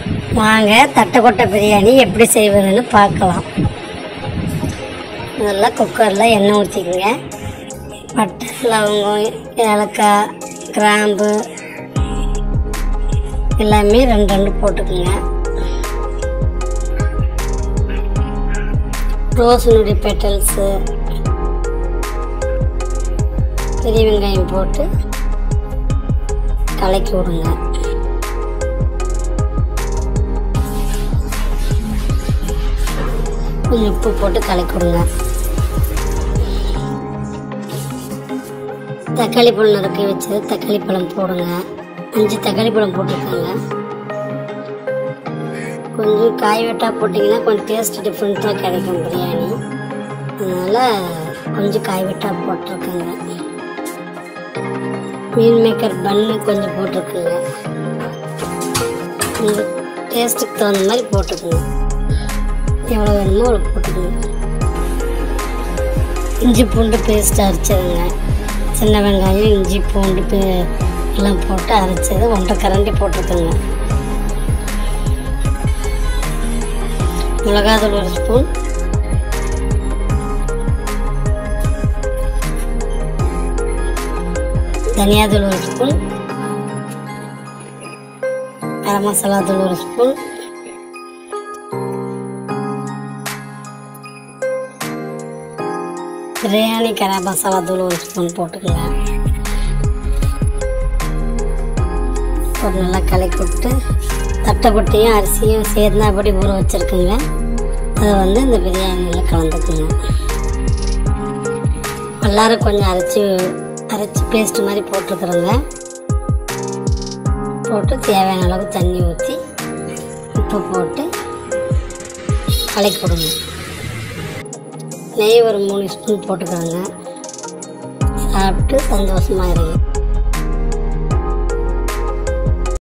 வாங்க தட்டைக்கொட்டை பிரியாணி எப்படி செய்வதுன்னு பார்க்கலாம் முதல்ல குக்கரில் எண்ணெய் ஊற்றிக்கோங்க பட்டை லவங்கம் ஏலக்காய் கிராம்பு எல்லாமே ரெண்டு ரெண்டு போட்டுக்குங்க ரோஸினுடைய பெட்டல்ஸு பெரிய வெங்காயம் போட்டு கலக்கி விடுங்க கொஞ்சம் உப்பு போட்டு கலக்கி விடுங்க தக்காளி பழம் நறுக்கி வச்சது தக்காளி பழம் போடுங்க அஞ்சு தக்காளி பழம் போட்டிருக்காங்க கொஞ்சம் காய் வெட்டா போட்டிங்கன்னா கொஞ்சம் டேஸ்ட் டிஃப்ரெண்ட்டாக கிடைக்கும் பிரியாணி அதனால் கொஞ்சம் காய் வெட்டா போட்டிருக்காங்க மீன் மேக்கர் பன்னு கொஞ்சம் போட்டிருக்குங்க உங்கள் டேஸ்ட்டுக்கு தகுந்த மாதிரி போட்டுக்கோங்க எவ்வளோ வேணுமோ அவ்வளோ போட்டுக்கோங்க இஞ்சி பூண்டு பேஸ்ட் அரைச்சதுங்க சின்ன வெங்காயம் இஞ்சி பூண்டு பே எல்லாம் போட்டு அரைச்சது ஒன்றரை கரண்டி போட்டிருக்குங்க மிளகாத்தூள் ஒரு ஸ்பூன் தனியாத்தூள் ஒரு ஸ்பூன் கரம் மசாலா தூள் ஒரு ஸ்பூன் பிரியாணி கரம் மசாலா தூள் ஒரு ஸ்பூன் போட்டுக்கோங்க ஒரு நல்லா கலக்கி விட்டு தட்டைப்பட்டியும் அரிசியும் சேர்ந்தாப்படி ஊற வச்சுருக்குங்க அதை வந்து இந்த பிரியாணியில் கலந்துக்குங்க எல்லாரும் கொஞ்சம் அரைச்சி அரைச்சி பேஸ்ட் மாதிரி போட்டுக்கிறோங்க போட்டு தேவையான அளவுக்கு தண்ணி ஊற்றி உப்பு போட்டு கலக்கி கொடுங்க நெய் ஒரு மூணு ஸ்பூன் போட்டுக்கிறோங்க சாப்பிட்டு சந்தோஷமாக இருங்க